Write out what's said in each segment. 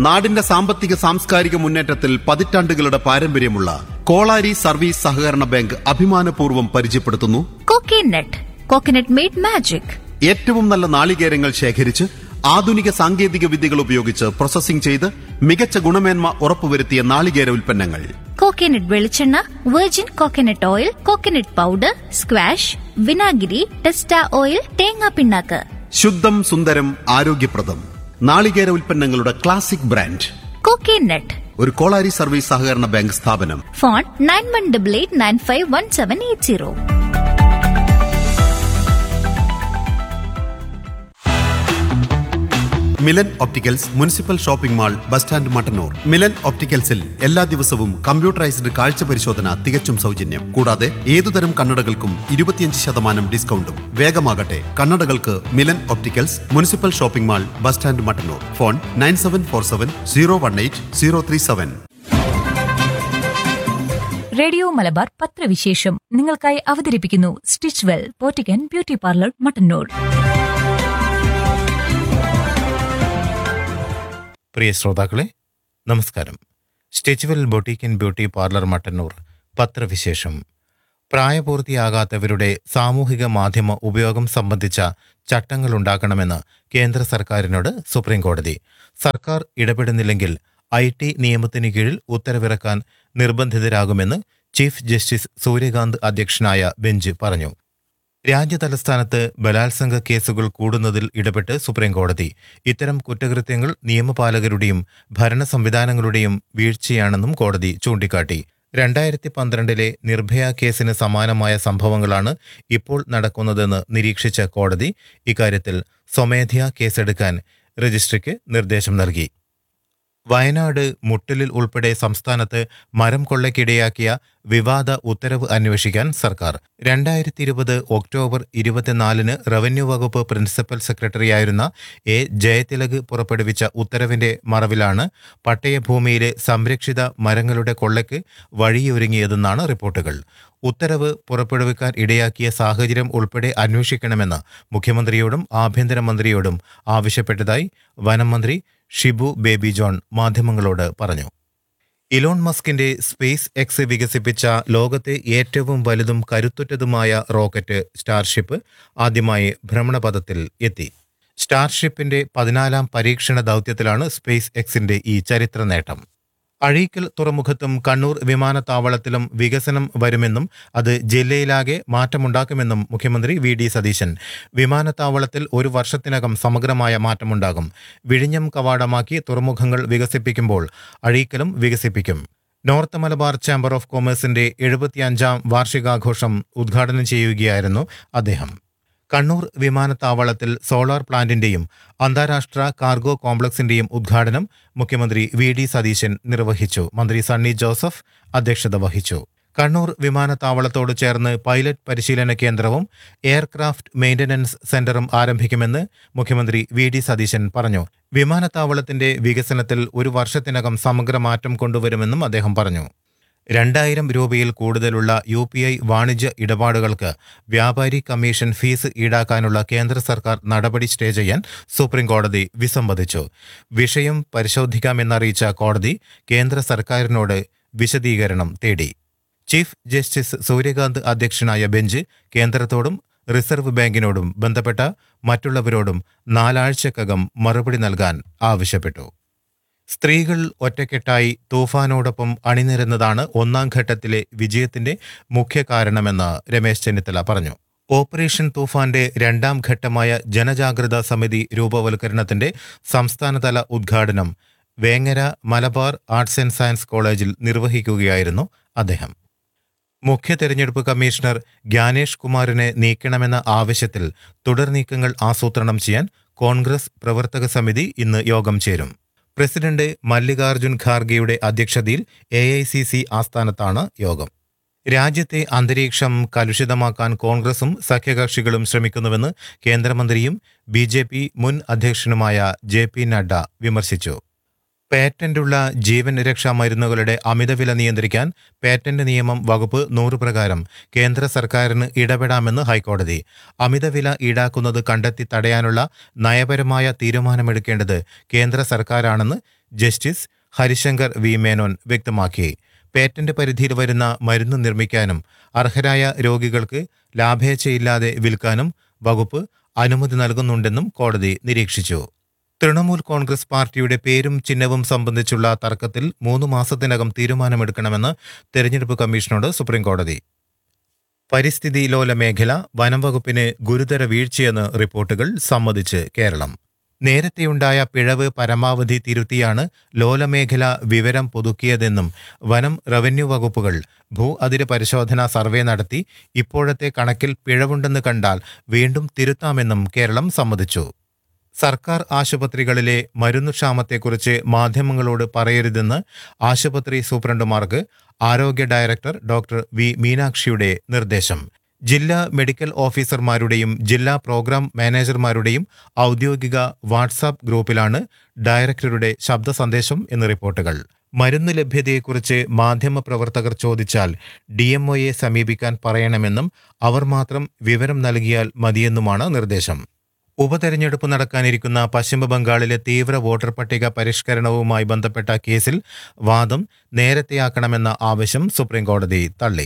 നാടിന്റെ സാമ്പത്തിക സാംസ്കാരിക മുന്നേറ്റത്തിൽ പതിറ്റാണ്ടുകളുടെ പാരമ്പര്യമുള്ള കോളാരി സർവീസ് സഹകരണ ബാങ്ക് അഭിമാനപൂർവ്വം പരിചയപ്പെടുത്തുന്നു കോക്കനട്ട് കോക്കനട്ട് മെയ്ഡ് മാജിക് ഏറ്റവും നല്ല നാളികേരങ്ങൾ ശേഖരിച്ച് ആധുനിക സാങ്കേതിക വിദ്യകൾ ഉപയോഗിച്ച് പ്രോസസ്സിംഗ് ചെയ്ത് മികച്ച ഗുണമേന്മ ഉറപ്പുവരുത്തിയ നാളികേര ഉൽപ്പന്നങ്ങൾ കോക്കനട്ട് വെളിച്ചെണ്ണ virgin coconut oil coconut powder squash വിനാഗിരി ടെസ്റ്റ ഓയിൽ തേങ്ങാ പിണ്ണാക്ക് ശുദ്ധം സുന്ദരം ആരോഗ്യപ്രദം നാളികേര ഉൽപ്പന്നങ്ങളുടെ ക്ലാസിക് ബ്രാൻഡ് കോക്കനട്ട് ഒരു കോളാരി സർവീസ് സഹകരണ ബാങ്ക് സ്ഥാപനം phone nine one double eight nine five one seven eight zero Milan opticals municipal shopping mall bus stand Mattannur Milan ഒപ്റ്റിക്കൽസിൽ എല്ലാ ദിവസവും കമ്പ്യൂട്ടറൈസ്ഡ് കാഴ്ച പരിശോധന തികച്ചും സൗജന്യം കൂടാതെ ഏതുതരം കണ്ണടകൾക്കും ഇരുപത്തിയഞ്ച് ശതമാനം ഡിസ്കൗണ്ടും വേഗമാകട്ടെ കണ്ണടകൾക്ക് Milan opticals municipal shopping mall bus stand Mattannur phone nine seven four seven zero one eight zero three seven radio Malabar പത്രവിശേഷം നിങ്ങൾക്കായി അവതരിപ്പിക്കുന്നു stitch well boutique and beauty parlour Mattannur പ്രിയ ശ്രോതാക്കളെ നമസ്കാരം stitchwell boutique and beauty parlour Mattannur പത്രവിശേഷം പ്രായപൂർത്തിയാകാത്തവരുടെ സാമൂഹിക മാധ്യമ ഉപയോഗം സംബന്ധിച്ച ചട്ടങ്ങൾ ഉണ്ടാക്കണമെന്ന് കേന്ദ്ര സർക്കാരിനോട് സുപ്രീംകോടതി സർക്കാർ ഇടപെടുന്നില്ലെങ്കിൽ ഐ ടി നിയമത്തിന് കീഴിൽ ഉത്തരവിറക്കാൻ നിർബന്ധിതരാകുമെന്ന് ചീഫ് ജസ്റ്റിസ് സൂര്യകാന്ത് അധ്യക്ഷനായ ബെഞ്ച് പറഞ്ഞു രാജ്യതലസ്ഥാനത്ത് ബലാത്സംഗ കേസുകൾ കൂടുന്നതിൽ ഇടപെട്ട് സുപ്രീംകോടതി ഇത്തരം കുറ്റകൃത്യങ്ങൾ നിയമപാലകരുടെയും ഭരണ സംവിധാനങ്ങളുടെയും വീഴ്ചയാണെന്നും കോടതി ചൂണ്ടിക്കാട്ടി രണ്ടായിരത്തി പന്ത്രണ്ടിലെ നിർഭയ കേസിന് സമാനമായ സംഭവങ്ങളാണ് ഇപ്പോൾ നടക്കുന്നതെന്ന് നിരീക്ഷിച്ച കോടതി ഇക്കാര്യത്തിൽ സ്വമേധയാ കേസെടുക്കാൻ രജിസ്ട്രിക്ക് നിർദ്ദേശം നൽകി വയനാട് മുട്ടലിൽ ഉൾപ്പെടെ സംസ്ഥാനത്ത് മരം കൊള്ളയ്ക്കിടയാക്കിയ വിവാദ ഉത്തരവ് അന്വേഷിക്കാൻ സർക്കാർ രണ്ടായിരത്തി ഇരുപത് ഒക്ടോബർ ഇരുപത്തിനാലിന് റവന്യൂ വകുപ്പ് പ്രിൻസിപ്പൽ സെക്രട്ടറിയായിരുന്ന എ ജയതിലക് പുറപ്പെടുവിച്ച ഉത്തരവിന്റെ മറവിലാണ് പട്ടയഭൂമിയിലെ സംരക്ഷിത മരങ്ങളുടെ കൊള്ളയ്ക്ക് വഴിയൊരുങ്ങിയതെന്നാണ് റിപ്പോർട്ടുകൾ ഉത്തരവ് പുറപ്പെടുവിക്കാൻ ഇടയാക്കിയ സാഹചര്യം ഉൾപ്പെടെ അന്വേഷിക്കണമെന്ന് മുഖ്യമന്ത്രിയോടും ആഭ്യന്തരമന്ത്രിയോടും ആവശ്യപ്പെട്ടതായി വനം മന്ത്രി ഷിബു ബേബി ജോൺ മാധ്യമങ്ങളോട് പറഞ്ഞു ഇലോൺ മസ്കിന്റെ സ്പേസ് എക്സ് വികസിപ്പിച്ച ലോകത്തെ ഏറ്റവും വലുതും കരുത്തുറ്റതുമായ റോക്കറ്റ് സ്റ്റാർഷിപ്പ് ആദ്യമായി ഭ്രമണപഥത്തിൽ എത്തി സ്റ്റാർഷിപ്പിന്റെ പതിനാലാം പരീക്ഷണ ദൗത്യത്തിലാണ് സ്പേസ് എക്സിന്റെ ഈ ചരിത്ര നേട്ടം അഴീക്കൽ തുറമുഖത്തും കണ്ണൂർ വിമാനത്താവളത്തിലും വികസനം വരുമെന്നും അത് ജില്ലയിലാകെ മാറ്റമുണ്ടാക്കുമെന്നും മുഖ്യമന്ത്രി വി ഡി സതീശൻ വിമാനത്താവളത്തിൽ ഒരു വർഷത്തിനകം സമഗ്രമായ മാറ്റമുണ്ടാകും വിഴിഞ്ഞം കവാടമാക്കി തുറമുഖങ്ങൾ വികസിപ്പിക്കുമ്പോൾ അഴീക്കലും വികസിപ്പിക്കും നോർത്ത് മലബാർ ചാമ്പർ ഓഫ് കൊമേഴ്സിന്റെ എഴുപത്തിയഞ്ചാം വാർഷികാഘോഷം ഉദ്ഘാടനം ചെയ്യുകയായിരുന്നു അദ്ദേഹം കണ്ണൂർ വിമാനത്താവളത്തിൽ സോളാർ പ്ലാന്റിന്റെയും അന്താരാഷ്ട്ര കാർഗോ കോംപ്ലക്സിന്റെയും ഉദ്ഘാടനം മുഖ്യമന്ത്രി വി ഡി സതീശൻ നിർവഹിച്ചു മന്ത്രി സണ്ണി ജോസഫ് അധ്യക്ഷത വഹിച്ചു കണ്ണൂർ വിമാനത്താവളത്തോട് ചേർന്ന് പൈലറ്റ് പരിശീലന കേന്ദ്രവും എയർക്രാഫ്റ്റ് മെയിന്റനൻസ് സെന്ററും ആരംഭിക്കുമെന്ന് മുഖ്യമന്ത്രി വി ഡി സതീശൻ പറഞ്ഞു വിമാനത്താവളത്തിന്റെ വികസനത്തിൽ ഒരു വർഷത്തിനകം സമഗ്ര മാറ്റം കൊണ്ടുവരുമെന്നും അദ്ദേഹം പറഞ്ഞു രണ്ടായിരം രൂപയിൽ കൂടുതലുള്ള യു പി ഐ വാണിജ്യ ഇടപാടുകൾക്ക് വ്യാപാരി കമ്മീഷൻ ഫീസ് ഈടാക്കാനുള്ള കേന്ദ്ര സർക്കാർ നടപടി സ്റ്റേ ചെയ്യാൻ സുപ്രീം കോടതി വിസമ്മതിച്ചു വിഷയം പരിശോധിക്കാമെന്നറിയിച്ച കോടതി കേന്ദ്ര സർക്കാരിനോട് വിശദീകരണം തേടി ചീഫ് ജസ്റ്റിസ് സൂര്യകാന്ത് അധ്യക്ഷനായ ബെഞ്ച് കേന്ദ്രത്തോടും റിസർവ് ബാങ്കിനോടും ബന്ധപ്പെട്ട മറ്റുള്ളവരോടും നാലാഴ്ചക്കകം മറുപടി നൽകാൻ ആവശ്യപ്പെട്ടു സ്ത്രീകൾ ഒറ്റക്കെട്ടായി തൂഫാനോടൊപ്പം അണിനിരുന്നതാണ് ഒന്നാം ഘട്ടത്തിലെ വിജയത്തിന്റെ മുഖ്യ കാരണമെന്ന് രമേശ് ചെന്നിത്തല പറഞ്ഞു ഓപ്പറേഷൻ തൂഫാന്റെ രണ്ടാം ഘട്ടമായ ജനജാഗ്രതാ സമിതി രൂപവൽക്കരണത്തിന്റെ സംസ്ഥാനതല ഉദ്ഘാടനം Vengara Malabar arts and science കോളേജിൽ നിർവഹിക്കുകയായിരുന്നു അദ്ദേഹം മുഖ്യ തെരഞ്ഞെടുപ്പ് കമ്മീഷണർ ജ്ഞാനേഷ് കുമാറിനെ നീക്കണമെന്ന ആവശ്യത്തിൽ തുടർ നീക്കങ്ങൾ ആസൂത്രണം ചെയ്യാൻ കോൺഗ്രസ് പ്രവർത്തക സമിതി ഇന്ന് യോഗം ചേരും പ്രസിഡന്റ് മല്ലികാർജുൻ ഖാർഗെയുടെ അധ്യക്ഷതയിൽ എ ഐ സി സി ആസ്ഥാനത്താണ് യോഗം രാജ്യത്തെ അന്തരീക്ഷം കലുഷിതമാക്കാൻ കോൺഗ്രസും സഖ്യകക്ഷികളും ശ്രമിക്കുന്നുവെന്ന് കേന്ദ്രമന്ത്രിയും ബി ജെ പി മുൻ അധ്യക്ഷനുമായ ജെ പി നഡ്ഡ വിമർശിച്ചു പേറ്റന്റുള്ള ജീവൻ രക്ഷാ മരുന്നുകളുടെ അമിതവില നിയന്ത്രിക്കാൻ പേറ്റന്റ് നിയമം വകുപ്പ് നൂറ് പ്രകാരം കേന്ദ്ര സർക്കാരിന് ഇടപെടാമെന്ന് ഹൈക്കോടതി അമിതവില ഈടാക്കുന്നത് കണ്ടെത്തി തടയാനുള്ള നയപരമായ തീരുമാനമെടുക്കേണ്ടത് കേന്ദ്ര സർക്കാരാണെന്ന് ജസ്റ്റിസ് ഹരിശങ്കർ വി മേനോൻ വ്യക്തമാക്കി പേറ്റന്റ് പരിധിയിൽ വരുന്ന മരുന്ന് നിർമ്മിക്കാനും അർഹരായ രോഗികൾക്ക് ലാഭേച്ഛയില്ലാതെ വിൽക്കാനും വകുപ്പ് അനുമതി നൽകുന്നുണ്ടെന്നും കോടതി നിരീക്ഷിച്ചു തൃണമൂൽ കോൺഗ്രസ് പാർട്ടിയുടെ പേരും ചിഹ്നവും സംബന്ധിച്ചുള്ള തർക്കത്തിൽ മൂന്ന് മാസത്തിനകം തീരുമാനമെടുക്കണമെന്ന് തെരഞ്ഞെടുപ്പ് കമ്മീഷനോട് സുപ്രീംകോടതി പരിസ്ഥിതി ലോല മേഖല വനം വകുപ്പിന് ഗുരുതര വീഴ്ചയെന്ന് റിപ്പോർട്ടുകൾ സമ്മതിച്ച് കേരളം നേരത്തെയുണ്ടായ പിഴവ് പരമാവധി തിരുത്തിയാണ് ലോലമേഖല വിവരം പുതുക്കിയതെന്നും വനം റവന്യൂ വകുപ്പുകൾ ഭൂ അതിര് പരിശോധനാ സർവേ നടത്തി ഇപ്പോഴത്തെ കണക്കിൽ പിഴവുണ്ടെന്ന് കണ്ടാൽ വീണ്ടും തിരുത്താമെന്നും കേരളം സമ്മതിച്ചു സർക്കാർ ആശുപത്രികളിലെ മരുന്നുക്ഷാമത്തെക്കുറിച്ച് മാധ്യമങ്ങളോട് പറയരുതെന്ന് ആശുപത്രി സൂപ്രണ്ടുമാർക്ക് ആരോഗ്യ ഡയറക്ടർ ഡോക്ടർ വി മീനാക്ഷിയുടെ നിർദ്ദേശം ജില്ലാ മെഡിക്കൽ ഓഫീസർമാരുടെയും ജില്ലാ പ്രോഗ്രാം മാനേജർമാരുടെയും ഔദ്യോഗിക വാട്സാപ്പ് ഗ്രൂപ്പിലാണ് ഡയറക്ടറുടെ ശബ്ദ സന്ദേശം എന്ന് റിപ്പോർട്ടുകൾ മരുന്ന് ലഭ്യതയെക്കുറിച്ച് മാധ്യമപ്രവർത്തകർ ചോദിച്ചാൽ ഡി എം ഒയെ സമീപിക്കാൻ പറയണമെന്നും അവർ മാത്രം വിവരം നൽകിയാൽ മതിയെന്നുമാണ് നിർദ്ദേശം ഉപതെരഞ്ഞെടുപ്പ് നടക്കാനിരിക്കുന്ന പശ്ചിമ ബംഗാളിലെ തീവ്ര വോട്ടർ പട്ടിക പരിഷ്കരണവുമായി ബന്ധപ്പെട്ട കേസിൽ വാദം നേരത്തെയാക്കണമെന്ന ആവശ്യം സുപ്രീംകോടതി തള്ളി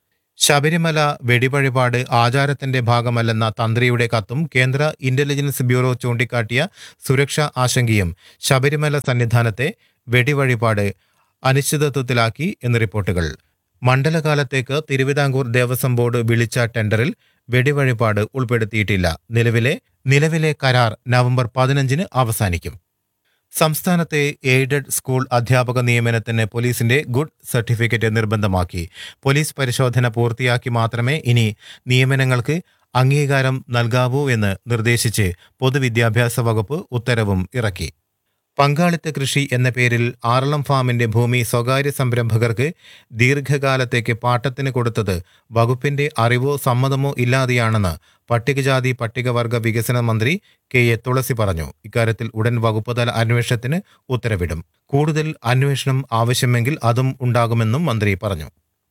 ശബരിമല വെടിവഴിപാട് ആചാരത്തിന്റെ ഭാഗമല്ലെന്ന തന്ത്രിയുടെ കത്തും കേന്ദ്ര ഇന്റലിജൻസ് ബ്യൂറോ ചൂണ്ടിക്കാട്ടിയ സുരക്ഷാ ആശങ്കയും ശബരിമല സന്നിധാനത്തെ വെടിവഴിപാട് അനിശ്ചിതത്വത്തിലാക്കി എന്ന് റിപ്പോർട്ടുകൾ മണ്ഡലകാലത്തേക്ക് തിരുവിതാംകൂർ ദേവസ്വം ബോർഡ് വിളിച്ച ടെൻഡറിൽ വെടിവഴിപാട് ഉൾപ്പെടുത്തിയിട്ടില്ല നിലവിലെ നിലവിലെ കരാർ നവംബർ പതിനഞ്ചിന് അവസാനിക്കും സംസ്ഥാനത്തെ എയ്ഡഡ് സ്കൂൾ അധ്യാപക നിയമനത്തിന് പോലീസിന്റെ ഗുഡ് സർട്ടിഫിക്കറ്റ് നിർബന്ധമാക്കി പോലീസ് പരിശോധന പൂർത്തിയാക്കി മാത്രമേ ഇനി നിയമനങ്ങൾക്ക് അംഗീകാരം നൽകാവൂ എന്ന് നിർദ്ദേശിച്ച് പൊതുവിദ്യാഭ്യാസ വകുപ്പ് ഉത്തരവും ഇറക്കി പങ്കാളിത്ത കൃഷി എന്ന പേരിൽ ആറളം ഫാമിന്റെ ഭൂമി സ്വകാര്യ സംരംഭകർക്ക് ദീർഘകാലത്തേക്ക് പാട്ടത്തിന് കൊടുത്തത് വകുപ്പിന്റെ അറിവോ സമ്മതമോ ഇല്ലാതെയാണെന്ന് പട്ടികജാതി പട്ടികവർഗ വികസന മന്ത്രി കെ എ തുളസി പറഞ്ഞു ഇക്കാര്യത്തിൽ ഉടൻ വകുപ്പുതല അന്വേഷണത്തിന് ഉത്തരവിടും കൂടുതൽ അന്വേഷണം ആവശ്യമെങ്കിൽ അതും ഉണ്ടാകുമെന്നും മന്ത്രി പറഞ്ഞു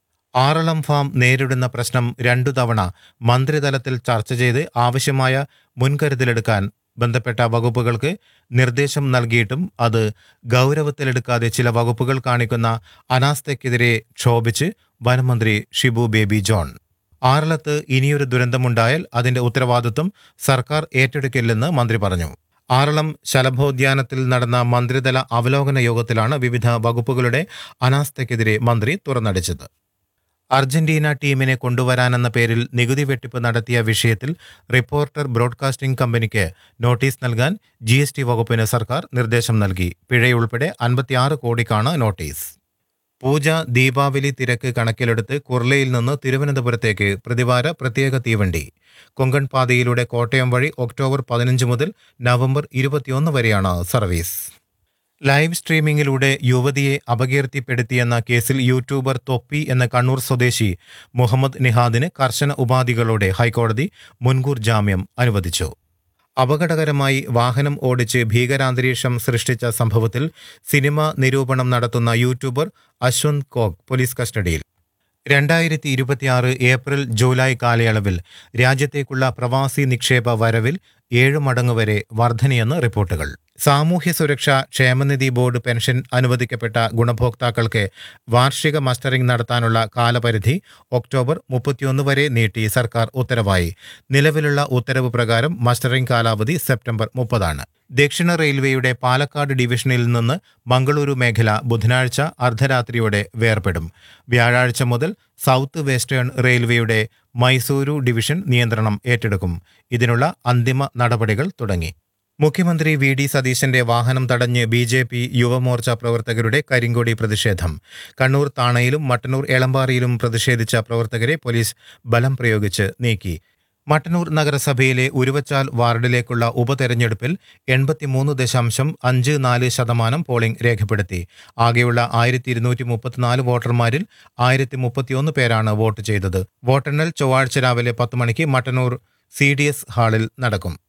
ആറളം ഫാം നേരിടുന്ന പ്രശ്നം രണ്ടു തവണ മന്ത്രിതലത്തിൽ ചർച്ച ചെയ്ത് ആവശ്യമായ മുൻകരുതലെടുക്കാൻ ബന്ധപ്പെട്ട വകുപ്പുകൾക്ക് നിർദ്ദേശം നൽകിയിട്ടും അത് ഗൗരവത്തിലെടുക്കാതെ ചില വകുപ്പുകൾ കാണിക്കുന്ന അനാസ്ഥയ്ക്കെതിരെ ക്ഷോഭിച്ച് വനമന്ത്രി ഷിബു ബേബി ജോൺ ആറളത്ത് ഇനിയൊരു ദുരന്തമുണ്ടായാൽ അതിന്റെ ഉത്തരവാദിത്വം സർക്കാർ ഏറ്റെടുക്കില്ലെന്ന് മന്ത്രി പറഞ്ഞു ആറളം ശലഭോദ്യാനത്തിൽ നടന്ന മന്ത്രിതല അവലോകന യോഗത്തിലാണ് വിവിധ വകുപ്പുകളുടെ അനാസ്ഥയ്ക്കെതിരെ മന്ത്രി തുറന്നടിച്ചത് അർജന്റീന ടീമിനെ കൊണ്ടുവരാനെന്ന പേരിൽ നികുതി വെട്ടിപ്പ് നടത്തിയ വിഷയത്തിൽ റിപ്പോർട്ടർ ബ്രോഡ്കാസ്റ്റിംഗ് കമ്പനിക്ക് നോട്ടീസ് നൽകാൻ ജി എസ് ടി വകുപ്പിന് സർക്കാർ നിർദ്ദേശം നൽകി പിഴയുൾപ്പെടെ അൻപത്തിയാറ് കോടിക്കാണ് നോട്ടീസ് പൂജ ദീപാവലി തിരക്ക് കണക്കിലെടുത്ത് കുർളയിൽ നിന്ന് തിരുവനന്തപുരത്തേക്ക് പ്രതിവാര പ്രത്യേക തീവണ്ടി കൊങ്കൺ പാതയിലൂടെ കോട്ടയം വഴി ഒക്ടോബർ പതിനഞ്ച് മുതൽ നവംബർ ഇരുപത്തിയൊന്ന് വരെയാണ് സർവീസ് ലൈവ് സ്ട്രീമിംഗിലൂടെ യുവതിയെ അപകീർത്തിപ്പെടുത്തിയെന്ന കേസിൽ യൂട്യൂബർ തൊപ്പി എന്ന കണ്ണൂർ സ്വദേശി മുഹമ്മദ് നിഹാദിന് കർശന ഉപാധികളോടെ ഹൈക്കോടതി മുൻകൂർ ജാമ്യം അനുവദിച്ചു അപകടകരമായി വാഹനം ഓടിച്ച് ഭീകരാന്തരീക്ഷം സൃഷ്ടിച്ച സംഭവത്തിൽ സിനിമ നിരൂപണം നടത്തുന്ന യൂട്യൂബർ അശ്വന്ത് കോഗ് പോലീസ് കസ്റ്റഡിയിൽ രണ്ടായിരത്തി ഇരുപത്തിയാറ് ഏപ്രിൽ ജൂലൈ കാലയളവിൽ രാജ്യത്തേക്കുള്ള പ്രവാസി നിക്ഷേപ വരവിൽ ഏഴ് മടങ്ങ് വരെ വർധനയെന്ന് റിപ്പോർട്ടുകൾ സാമൂഹ്യ സുരക്ഷാ ക്ഷേമനിധി ബോർഡ് പെൻഷൻ അനുവദിക്കപ്പെട്ട ഗുണഭോക്താക്കൾക്ക് വാർഷിക മസ്റ്ററിംഗ് നടത്താനുള്ള കാലപരിധി ഒക്ടോബർ മുപ്പത്തിയൊന്ന് വരെ നീട്ടി സർക്കാർ ഉത്തരവായി നിലവിലുള്ള ഉത്തരവ് പ്രകാരം മസ്റ്ററിംഗ് കാലാവധി സെപ്റ്റംബർ മുപ്പതാണ് ദക്ഷിണ റെയിൽവേയുടെ പാലക്കാട് ഡിവിഷനിൽ നിന്ന് മംഗളൂരു മേഖല ബുധനാഴ്ച അർദ്ധരാത്രിയോടെ വേർപെടും വ്യാഴാഴ്ച മുതൽ സൗത്ത് വെസ്റ്റേൺ റെയിൽവേയുടെ മൈസൂരു ഡിവിഷൻ നിയന്ത്രണം ഏറ്റെടുക്കും ഇതിനുള്ള അന്തിമ നടപടികൾ തുടങ്ങി മുഖ്യമന്ത്രി വി ഡി സതീശന്റെ വാഹനം തടഞ്ഞ് ബി ജെ പി യുവമോർച്ച പ്രവർത്തകരുടെ കരിങ്കൊടി പ്രതിഷേധം കണ്ണൂർ താണയിലും മട്ടന്നൂർ എളമ്പാറിയിലും പ്രതിഷേധിച്ച പ്രവർത്തകരെ പോലീസ് ബലം പ്രയോഗിച്ച് നീക്കി മട്ടന്നൂർ നഗരസഭയിലെ ഉരുവച്ചാൽ വാർഡിലേക്കുള്ള ഉപതെരഞ്ഞെടുപ്പിൽ എൺപത്തിമൂന്ന് ദശാംശം അഞ്ച് നാല് ശതമാനം പോളിംഗ് രേഖപ്പെടുത്തി ആകെയുള്ള ആയിരത്തി ഇരുന്നൂറ്റി മുപ്പത്തിനാല് വോട്ടർമാരിൽ ആയിരത്തി മുപ്പത്തിയൊന്ന് പേരാണ് വോട്ട് ചെയ്തത് വോട്ടെണ്ണൽ ചൊവ്വാഴ്ച രാവിലെ പത്ത് മണിക്ക് മട്ടന്നൂർ സി ഡി എസ് ഹാളിൽ നടക്കും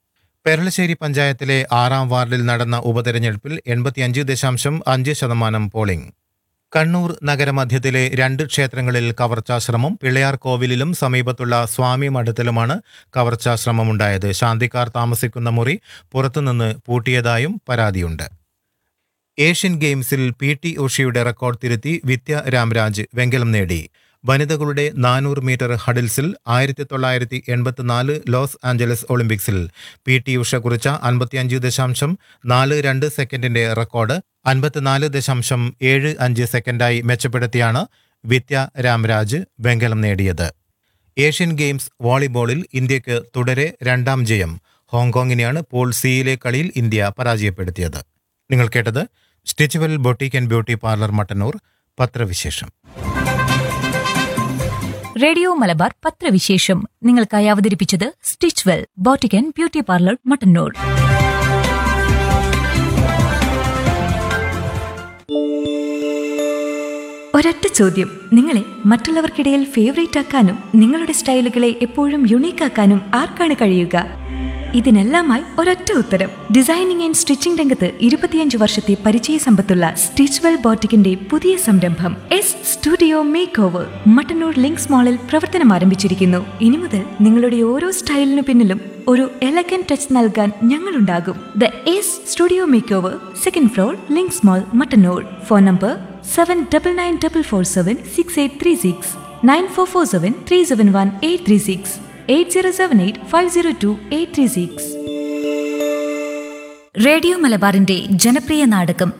പെരളശ്ശേരി പഞ്ചായത്തിലെ ആറാം വാർഡിൽ നടന്ന ഉപതെരഞ്ഞെടുപ്പിൽ എൺപത്തിയഞ്ച് ദശാംശം അഞ്ച് ശതമാനം പോളിംഗ് കണ്ണൂർ നഗരമധ്യത്തിലെ രണ്ട് ക്ഷേത്രങ്ങളിൽ കവർച്ചാശ്രമം പിള്ളയാർ കോവിലിലും സമീപത്തുള്ള സ്വാമി മഠത്തിലുമാണ് കവർച്ചാശ്രമമുണ്ടായത് ശാന്തിക്കാർ താമസിക്കുന്ന മുറി പുറത്തുനിന്ന് പൂട്ടിയതായും പരാതിയുണ്ട് ഏഷ്യൻ ഗെയിംസിൽ പി ടി ഉഷയുടെ റെക്കോർഡ് തിരുത്തി വിദ്യ രാംരാജ് വെങ്കലം നേടി വനിതകളുടെ നാനൂറ് മീറ്റർ ഹഡിൽസിൽ ആയിരത്തി തൊള്ളായിരത്തി എൺപത്തിനാല് ലോസ് ആഞ്ചലസ് ഒളിമ്പിക്സിൽ പി ടി ഉഷ കുറിച്ച അൻപത്തിയഞ്ച് ദശാംശം നാല് രണ്ട് സെക്കൻഡിന്റെ റെക്കോർഡ് അൻപത്തിനാല് ദശാംശം ഏഴ് അഞ്ച് സെക്കൻഡായി മെച്ചപ്പെടുത്തിയാണ് വിദ്യ രാംരാജ് വെങ്കലം നേടിയത് ഏഷ്യൻ ഗെയിംസ് വോളിബോളിൽ ഇന്ത്യക്ക് തുടരെ രണ്ടാം ജയം ഹോങ്കോങ്ങിനെയാണ് പൂൾ സിയിലെ കളിയിൽ ഇന്ത്യ പരാജയപ്പെടുത്തിയത് നിങ്ങൾ കേട്ടത് stitchwell boutique and beauty parlour Mattannur പത്രവിശേഷം റേഡിയോ മലബാർ പത്രവിശേഷം നിങ്ങൾക്കായി അവതരിപ്പിച്ചത് stitch well boutique and beauty parlour Mattannur ഒരൊറ്റ ചോദ്യം നിങ്ങളെ മറ്റുള്ളവർക്കിടയിൽ ഫേവറേറ്റ് ആക്കാനും നിങ്ങളുടെ സ്റ്റൈലുകളെ എപ്പോഴും യുണീക്ക് ആക്കാനും ആർക്കാണ് കഴിയുക ഇതിനെല്ലാമായി ഒരൊറ്റ ഉത്തരം ഡിസൈനിങ് ആൻഡ് സ്റ്റിച്ചിംഗ് രംഗത്ത് ഇരുപത്തിയഞ്ച് വർഷത്തെ പരിചയ സമ്പത്തുള്ള സ്റ്റിച്ച്വെൽ ബോട്ടിക്കിന്റെ പുതിയ സംരംഭം S studio make over Mattannur Links മാളിൽ പ്രവർത്തനം ആരംഭിച്ചിരിക്കുന്നു ഇനി മുതൽ നിങ്ങളുടെ ഓരോ സ്റ്റൈലിനു പിന്നിലും ഒരു എലഗൻ ടച്ച് നൽകാൻ ഞങ്ങളുണ്ടാകും the S studio make over second floor Links mall Mattannur phone number seven double nine double four seven six eight three six nine four four seven three seven one eight three six eight zero seven eight five zero two eight three six radio മലബാറിന്റെ ജനപ്രിയ നാടകം